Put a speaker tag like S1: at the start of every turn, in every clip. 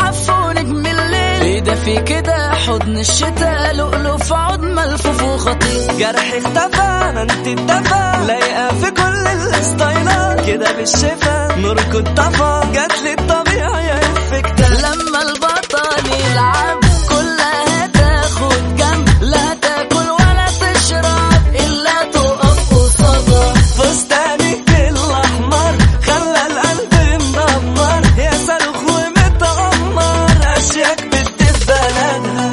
S1: حف ونجم الليل ايه ده في كده حضن الشتاء لؤلؤ في عود ملفوف وخطير
S2: جرحي اختفى ما انت اتفى لايقة في كل الستايلات كده بالشفا نورك اتطفى جاتلي الطبيعي افكت
S1: لما البطل يلعب كلها تاخد جنب لا تاكل ولا تشرب الا تقف قصادها
S2: فستانك الاحمر خلى القلب مدمر يا صاروخ ومتعمر اشياك بتدف بلدها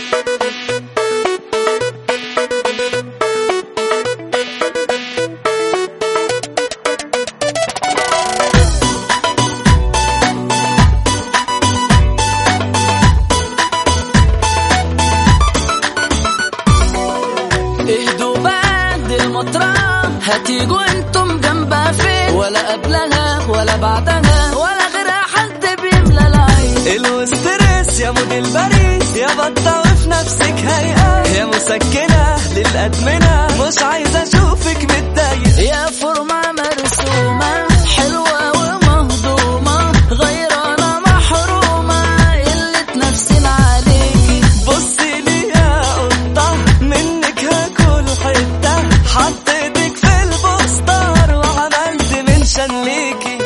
S1: اهدوا بعد المطرة هتيجوا انتم جنبها فين ولا قبلها ولا بعدها ولا غيرها حد بيملى العين
S2: الوستريس يا موديل باريس يا بطة وفي نفسك هيئة يا مسكنة للأدمنة مش عايزة أشوفك متضايق
S1: يا فورمة مرسومة حلوة ومهضومة غيرانة محرومة قلة نفسنا عليكي
S2: بصي لي يا قطة منك هاكل حتة حطيتك في البوستر وعملت منشن ليكي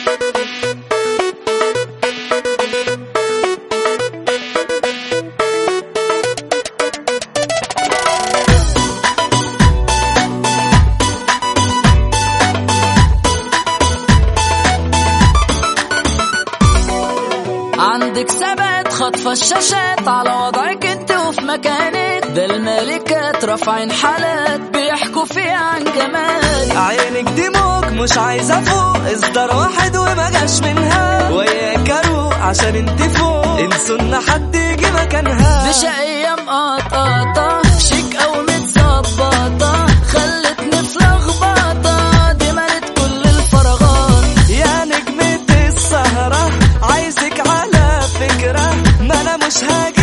S1: عندك ثبات خطفة الشاشات على وضعك انت وفي مكانك ده الملكات رافعين حالات بيحكوا فيها عن جمالك
S2: عينك دي موج مش عايزة فوق اصدار واحد وما جاش منها وياك اروق عشان انت فوق انسوا ان حد يجي مكانها
S1: دي شقية مقطقطة شيك أو متظبطة خلتني في لخبطة دي مالت كل الفراغات
S2: يا نجمة السهرة عايزك على فكرة ما انا مش هاجي